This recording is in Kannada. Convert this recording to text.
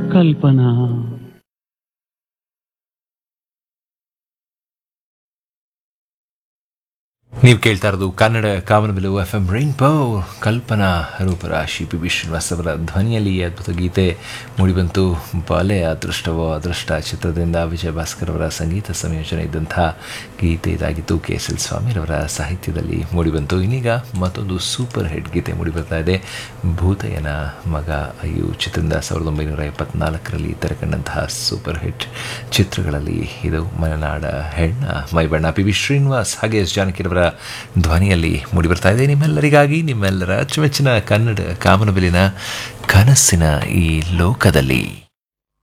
ಕಲ್ಪನಾ ನೀವು ಕೇಳ್ತಾ ಇರೋದು ಕನ್ನಡ ಕಾಮನಬಿಲು ಎಫ್ ಎಂ ರೈನ್ಬೋ ಕಲ್ಪನಾ ರೂಪರಾಶಿ ಪಿ ಬಿ ಶ್ರೀನಿವಾಸ್ ಅವರ ಧ್ವನಿಯಲ್ಲಿ ಈ ಅದ್ಭುತ ಗೀತೆ ಮೂಡಿಬಂತು ಬಾಲೆ ಅದೃಷ್ಟವೋ ಅದೃಷ್ಟ ಚಿತ್ರದಿಂದ ವಿಜಯ ಭಾಸ್ಕರ್ ಅವರ ಸಂಗೀತ ಸಂಯೋಜನೆ ಇದ್ದಂಥ ಗೀತೆ ಇದಾಗಿತ್ತು ಕೆ ಎಸ್ ಎಲ್ ಸ್ವಾಮಿರವರ ಸಾಹಿತ್ಯದಲ್ಲಿ ಮೂಡಿಬಂತು ಇನ್ನೀಗ ಮತ್ತೊಂದು ಸೂಪರ್ ಹಿಟ್ ಗೀತೆ ಮೂಡಿಬರ್ತಾ ಇದೆ ಭೂತಯ್ಯನ ಮಗ ಅಯ್ಯು ಚಿತ್ರದಿಂದ ಸಾವಿರದ ಒಂಬೈನೂರ ಎಪ್ಪತ್ನಾಲ್ಕರಲ್ಲಿ ತೆರೆಕಂಡಂತಹ ಸೂಪರ್ ಹಿಟ್ ಚಿತ್ರಗಳಲ್ಲಿ ಇದು ಮಲೆನಾಡ ಹೆಣ್ಣ ಮೈಬಣ್ಣ ಪಿ ವಿ ಶ್ರೀನಿವಾಸ್ ಹಾಗೆ ಎಸ್ ಜಾನಕಿರವರ ಧ್ವನಿಯಲ್ಲಿ ಮೂಡಿಬರ್ತಾ ಇದೆ ನಿಮ್ಮೆಲ್ಲರಿಗಾಗಿ ನಿಮ್ಮೆಲ್ಲರ ಅಚ್ಚುಮೆಚ್ಚಿನ ಕನ್ನಡ ಕಾಮನಬಿಲಿನ ಕನಸಿನ ಈ ಲೋಕದಲ್ಲಿ